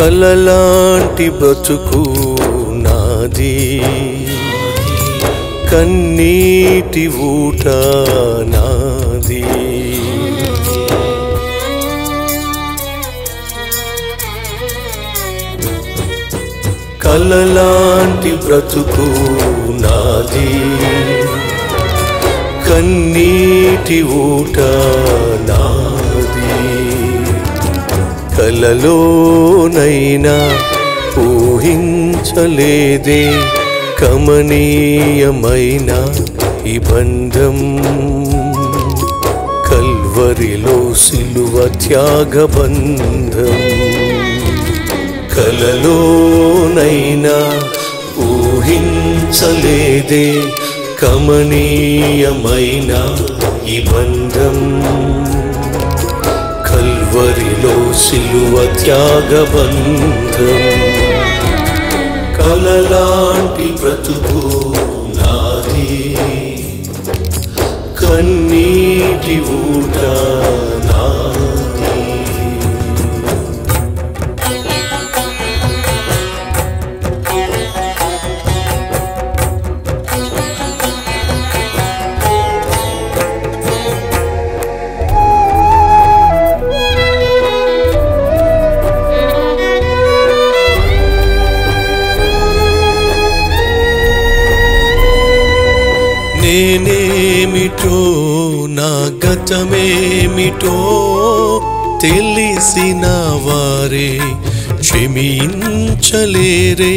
కలలాంటి బ్రతుకు నాది కన్నీటి ఊట నాది కలలాంటి బ్రతుకు నాది కన్నీటి ఊట నాది కలలోనైనా ఊహించలేదే కమనీయమైన ఈ బంధం కల్వరిలో సిలువ త్యాగబంధం కలలోనైనా ఊహించలేదే కమనీయమైన ఈ బంధం కల్వరిలో సిలువ త్యాగబంధం కలలాంటి బ్రతుకు నాది కన్నీటి ఊట నాది నేనేమిటో నా గతమేమిటో తెలిసిన వారే క్షమించలేరే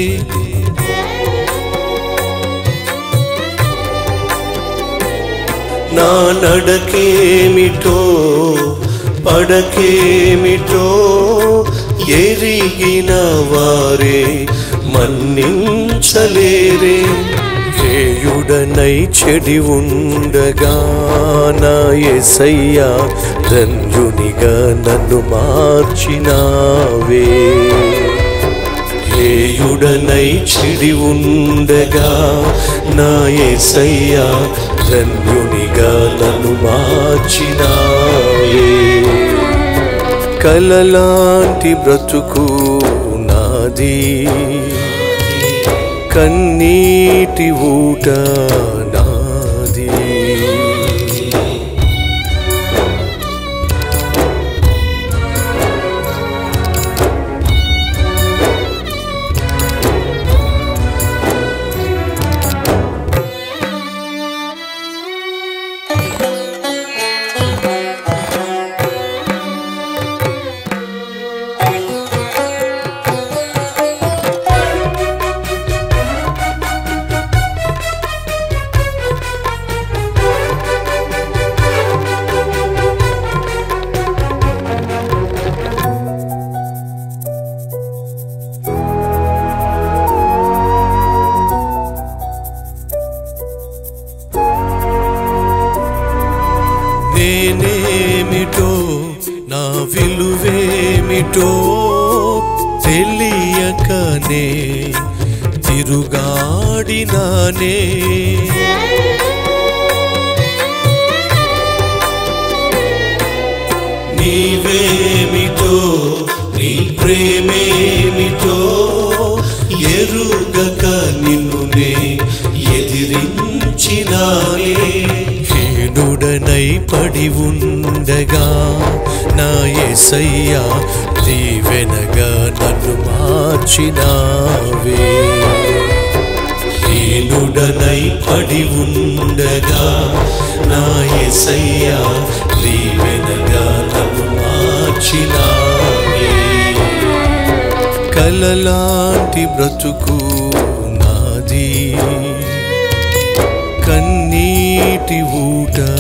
నా నడకేమిటో పడకేమిటో ఎరిగిన వారే మన్నించలేరే హేయుడనై చెడి ఉండగా నా ఎసయ్యా ధన్యునిగా నన్ను మార్చినావే హేయుడనై చెడి ఉండగా నా ఎసయ్యా ధన్యునిగా నన్ను మార్చినావే కలలాంటి బ్రతుకు నాది కన్నీటి ఊట నాది నేనేమిటో నా విలువేమిటో తెలియకనే తిరుగాడినానే నీవేమిటో నీ ప్రేమేమిటో ఎరుగక నిన్నునే ఎదిరించినానే హీనుడనై పడి ఉండగా నా ఎసయ్యా దీవెనగా నన్ను మార్చినావే హీనుడనై పడి ఉండగా నా ఎసయ్యా దీవెనగా నన్ను మార్చినావే కలలాంటి బ్రతుకు నాది కన్నీటి ఊట